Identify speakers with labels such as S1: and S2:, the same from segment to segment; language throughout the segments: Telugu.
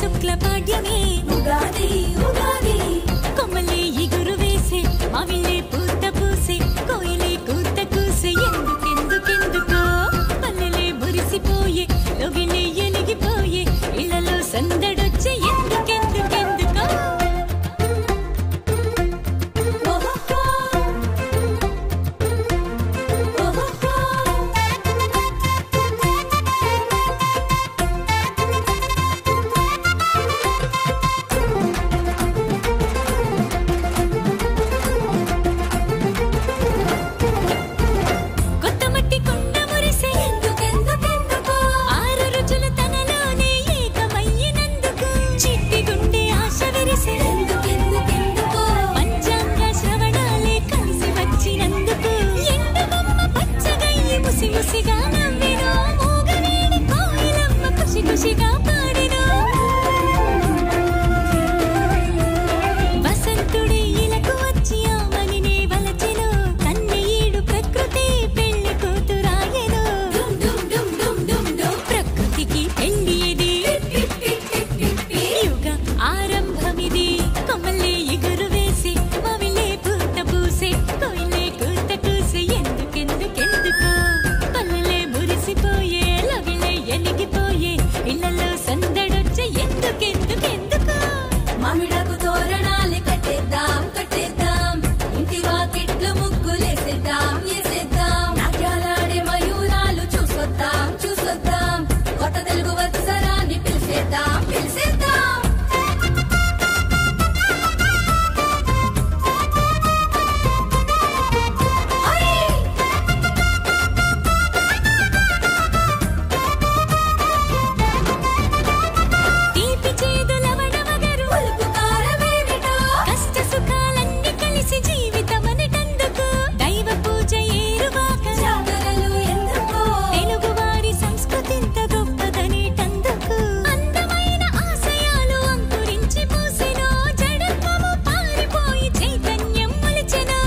S1: శుక్ల పాడ్యమే
S2: ఉగాది ఉగాది
S1: కొమ్మలే ఇగురు వేసే మావిలే పూత పూసే కోయిలే కూత కూసే ఎందుకెందుకెందుకో పల్లెలే మురిసిపోయే లోగిలే ఎలిగిపోయే ఇళ్లలో సందడొచ్చే ఎందుకెందుకెందుకో
S2: ఓహో ఓహో
S1: కొత్త మట్టి కుండ మురిసే
S2: ఎందుకెందుకెందుకో
S1: ఆరు రుచులు తనలోనే ఏకమయ్యినందుకు చిట్టి గుండె ఆశ విరిసే
S2: ఎందుకెందుకెందుకో
S1: పంచాంగ శ్రవణాలే కలిసి వచ్చినందుకు ఎండబొమ్మ పచ్చగయ్యి ముసి ముసిగా నవ్వినో మూగవేణి కోయిలమ్మ ఖుషి ఖుషిగా పాడినో వసంతుడే ఇలకు వచ్చి ఆమనినే వలచెను కన్నీడు ప్రకృతి పెళ్లి కూతురాయెను
S2: డుమ్ డుమ్ డుమ్ డుమ్ డుమ్ డుమ్
S1: ప్రకృతికి పెళ్లి ఇది
S2: టిప్ టిప్ టిప్ టిప్ టిప్
S1: యుగ ఆరంభమిది కొమ్మలే ఎగురు వేసి మవిలే పూత పూసే కోయిలే కూత కూసే ఎందుకెందుకెందుకో పల్లెలే మురిసిపోయే లవిలే ఎనిగిపోయే ఇళ్లలో సందడొచ్చే ఎందుకెందుకెందుకో
S2: మామిడాకు తోరణాలు కట్టేద్దాం కట్టేద్దాం ఇంటి వాకిట్లు ముగ్గులేసేద్దాం వేసేద్దాం నాట్యాలాడే మయూరాలు చూసొద్దాం చూసొద్దాం కొత్త తెలుగు వత్సరాన్ని పిలిచేద్దాం పిలిచేద్దాం హై!
S1: తీపి చేదు లవణమగరు
S2: పులుపు కారమేమిటో
S1: కష్ట సుఖాలన్నీ కలిసి జీవితమనటందుకు దైవ పూజ ఏరువాక
S2: జాగరలు ఎందుకో
S1: తెలుగువారి సంస్కృతింత గొప్పదనేటందుకు అందమైన ఆశయాలు అంకురించి పూసెను జడత్వము పారిపోయి చైతన్యం మొలిచెను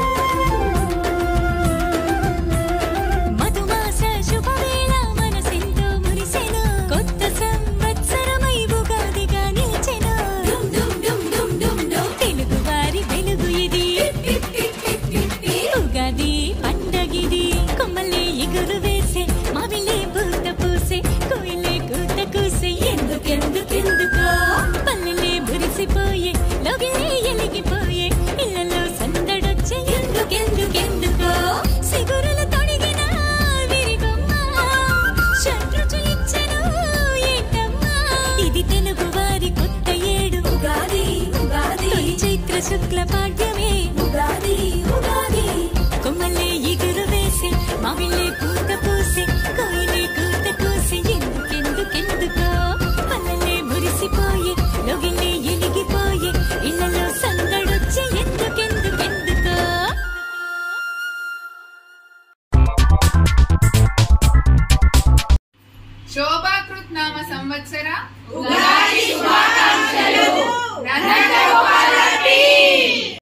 S1: మధుమాస శుభవేళ మనసెంతో మురిసెను కొత్త సంవత్సరమై ఉగాదిగా నిలిచెను
S2: డుమ్ డుమ్ డుమ్ డుమ్ డుమ్ డుమ్
S1: తెలుగువారి వెలుగు ఇది
S2: టిప్ టిప్ టిప్ టిప్ టిప్
S1: ఉగాది పండగిది కొమ్మలే ఎగురు వేసే మావిలే పూత పూసే కోయిలే కూత కూసే ఎందుకెందుకెందుకో పల్లెలే మురిసిపోయే లోగిలే ఎలిగిపోయే ఇళ్లలో సందడొచ్చే ఎందుకెందుకెందుకో సిగురులు తొడిగిన విరిగొమ్మ షడ్రుచు ఇచ్చెను ఏంటమ్మా ఇది తెలుగు వారి కొత్త ఏడు
S2: ఉగాది ఉగాది
S1: తొలి చైత్ర శుక్ల పాడ్యమే
S2: ఉగాది ఉగాది
S1: కొమ్మలే ఎగురు వేసే మావిలే పూత పూసే కోయిలే కూత కూసే ఎందుకెందుకెందుకో పల్లెలే మురిసిపోయే లోగిలే ఎలిగిపోయే ఇళ్లలో సందడొచ్చే ఎందుకెందుకెందుకో
S3: శోభాకృత్ నామ సంవత్సర
S2: ఉగాది శుభాకాంక్షలు
S3: రంగ